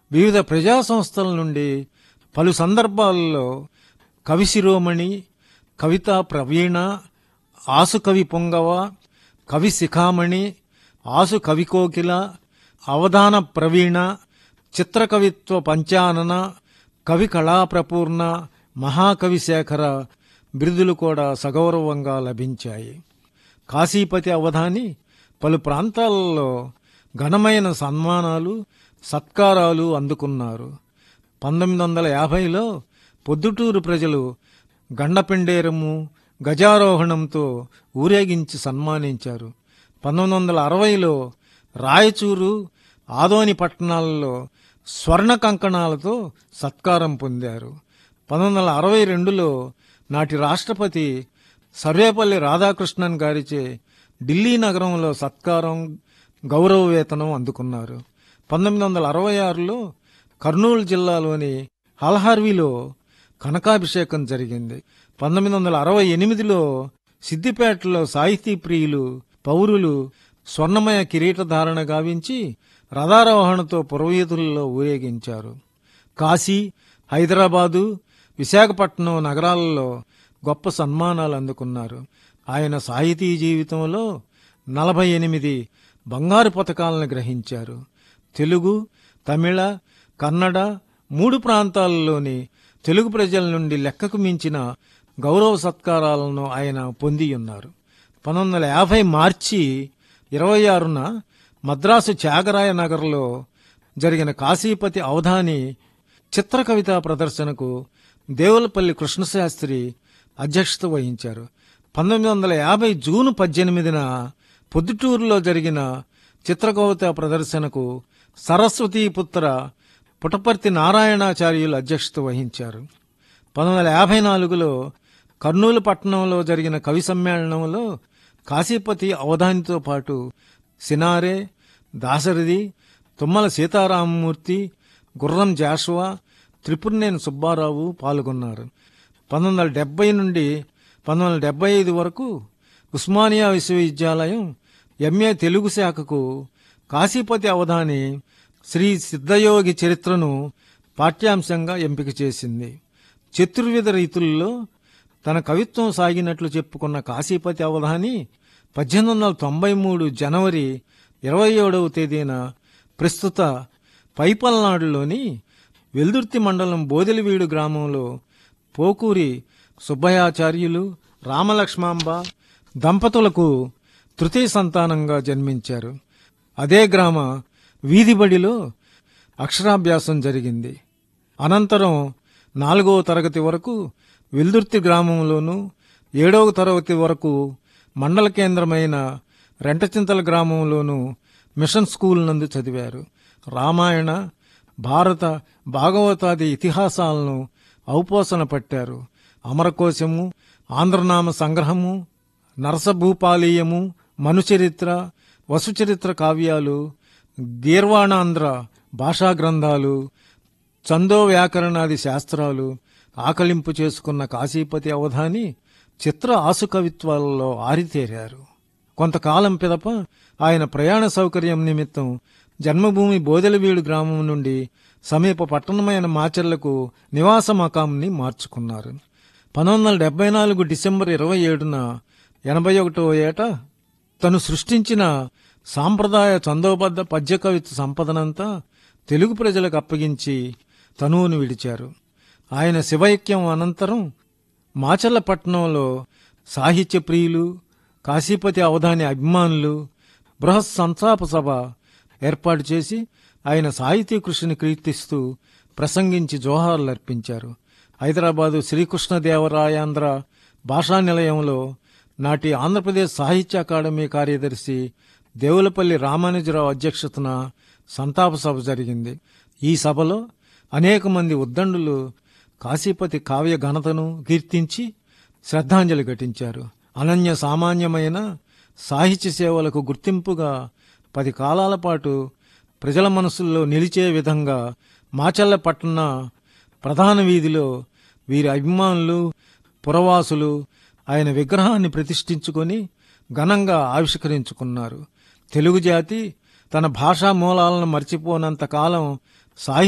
వివిధ ప్రజా సంస్థల నుండి పలు సందర్భాల్లో కవి శిరోమణి కవితా ప్రవీణ ఆసు కవి పొంగవ కవి శిఖామణి ఆసు కవి కోకిల అవధాన ప్రవీణ చిత్రకవిత్వ పంచానన కవి కళాప్రపూర్ణ మహాకవి శేఖర బిరుదులు కూడా సగౌరవంగా లభించాయి కాశీపతి అవధాని పలు ప్రాంతాలలో ఘనమైన సన్మానాలు సత్కారాలు అందుకున్నారు పంతొమ్మిది వందల యాభైలో పొద్దుటూరు ప్రజలు గండపెండేరము గజారోహణంతో ఊరేగించి సన్మానించారు పంతొమ్మిది వందల అరవైలో రాయచూరు ఆదోని పట్టణాలలో స్వర్ణ కంకణాలతో సత్కారం పొందారు పంతొమ్మిది వందల అరవై రెండులో నాటి రాష్ట్రపతి సర్వేపల్లి రాధాకృష్ణన్ గారిచే ఢిల్లీ నగరంలో సత్కారం గౌరవ వేతనం అందుకున్నారు పంతొమ్మిది వందల అరవై ఆరులో కర్నూలు జిల్లాలోని హల్హార్విలో కనకాభిషేకం జరిగింది పంతొమ్మిది వందల అరవై ఎనిమిదిలో సిద్దిపేటలో సాహితీ ప్రియులు పౌరులు స్వర్ణమయ కిరీటధారణ గావించి రథారోహణతో పురవీధుల్లో ఊరేగించారు కాశీ హైదరాబాదు విశాఖపట్నం నగరాలలో గొప్ప సన్మానాలు అందుకున్నారు ఆయన సాహితీ జీవితంలో నలభై ఎనిమిది బంగారు పథకాలను గ్రహించారు తెలుగు తమిళ కన్నడ మూడు ప్రాంతాలలోని తెలుగు ప్రజల నుండి లెక్కకు మించిన గౌరవ సత్కారాలను ఆయన పొంది ఉన్నారు పంతొమ్మిది వందల యాభై మార్చి ఇరవై ఆరున మద్రాసు త్యాగరాయ నగర్లో జరిగిన కాశీపతి అవధాని చిత్ర కవితా ప్రదర్శనకు దేవులపల్లి కృష్ణశాస్త్రి అధ్యక్షత వహించారు పంతొమ్మిది వందల యాభై జూన్ పద్దెనిమిదిన పొద్దుటూరులో జరిగిన చిత్రకవిత ప్రదర్శనకు సరస్వతీపుత్ర పుటపర్తి నారాయణాచార్యులు అధ్యక్షత వహించారు పంతొమ్మిది వందల యాభై నాలుగులో కర్నూలు పట్టణంలో జరిగిన కవి సమ్మేళనంలో కాశీపతి అవధానితో పాటు సినారే దాశరథి తుమ్మల సీతారామమూర్తి గుర్రం జాషువా త్రిపురనేని సుబ్బారావు పాల్గొన్నారు పంతొమ్మిది వందల డెబ్బై నుండి పంతొమ్మిది వందల డెబ్బై ఐదు వరకు ఉస్మానియా విశ్వవిద్యాలయం ఎంఏ తెలుగు శాఖకు కాశీపతి అవధాని శ్రీ సిద్ధయోగి చరిత్రను పాఠ్యాంశంగా ఎంపిక చేసింది చతుర్విధ రీతుల్లో తన కవిత్వం సాగినట్లు చెప్పుకున్న కాశీపతి అవధాని పద్దెనిమిది వందల తొంభై మూడు జనవరి ఇరవై ఏడవ తేదీన ప్రస్తుత పైపల్నాడులోని వెల్దుర్తి మండలం బోదెలివీడు గ్రామంలో పోకూరి సుబ్బయాచార్యులు రామలక్ష్మాంబ దంపతులకు తృతీయ సంతానంగా జన్మించారు అదే గ్రామ వీధిబడిలో అక్షరాభ్యాసం జరిగింది అనంతరం నాలుగవ తరగతి వరకు వెల్దుర్తి గ్రామంలోనూ ఏడవ తరగతి వరకు మండల కేంద్రమైన రెంటచింతల గ్రామంలోనూ మిషన్ స్కూల్ నందు చదివారు రామాయణ భారత భాగవతాది ఇతిహాసాలను ఔపోసన పట్టారు అమరకోశము ఆంధ్రనామ సంగ్రహము నరసభూపాలీయము మనుచరిత్ర వసుచరిత్ర కావ్యాలు గీర్వాణాంధ్ర భాషా గ్రంథాలు చందో వ్యాకరణాది శాస్త్రాలు ఆకలింపు చేసుకున్న కాశీపతి అవధాని చిత్ర ఆసుకవిత్వాలలో ఆరితేరారు కొంతకాలం పిదప ఆయన ప్రయాణ సౌకర్యం నిమిత్తం జన్మభూమి బోదెలవీడు గ్రామం నుండి సమీప పట్టణమైన మాచర్లకు నివాస మకాంని మార్చుకున్నారు పంతొమ్మిది వందల డెబ్బై నాలుగు డిసెంబర్ ఇరవై ఏడున ఎనభై ఒకటో ఏట తను సృష్టించిన సాంప్రదాయ చందోబద్ధ పద్య కవిత్వ సంపదనంతా తెలుగు ప్రజలకు అప్పగించి తనువును విడిచారు ఆయన శివైక్యం అనంతరం మాచర్లపట్నంలో సాహిత్య ప్రియులు కాశీపతి అవధాని అభిమానులు బృహత్ సంతాప సభ ఏర్పాటు చేసి ఆయన సాహితీ కృషిని కీర్తిస్తూ ప్రసంగించి జోహార్లు అర్పించారు హైదరాబాదు శ్రీకృష్ణదేవరాయాంధ్ర భాషా నిలయంలో నాటి ఆంధ్రప్రదేశ్ సాహిత్య అకాడమీ కార్యదర్శి దేవులపల్లి రామానుజరావు అధ్యక్షతన సంతాప సభ జరిగింది ఈ సభలో అనేక మంది ఉద్దండులు కాశీపతి కావ్య ఘనతను కీర్తించి శ్రద్ధాంజలి ఘటించారు అనన్య సామాన్యమైన సాహిత్య సేవలకు గుర్తింపుగా పది కాలాల పాటు ప్రజల మనసుల్లో నిలిచే విధంగా మాచల్ల పట్టణ ప్రధాన వీధిలో వీరి అభిమానులు పురవాసులు ఆయన విగ్రహాన్ని ప్రతిష్ఠించుకొని ఘనంగా ఆవిష్కరించుకున్నారు తెలుగు జాతి తన భాషా మూలాలను మర్చిపోనంత కాలం సాహిత్య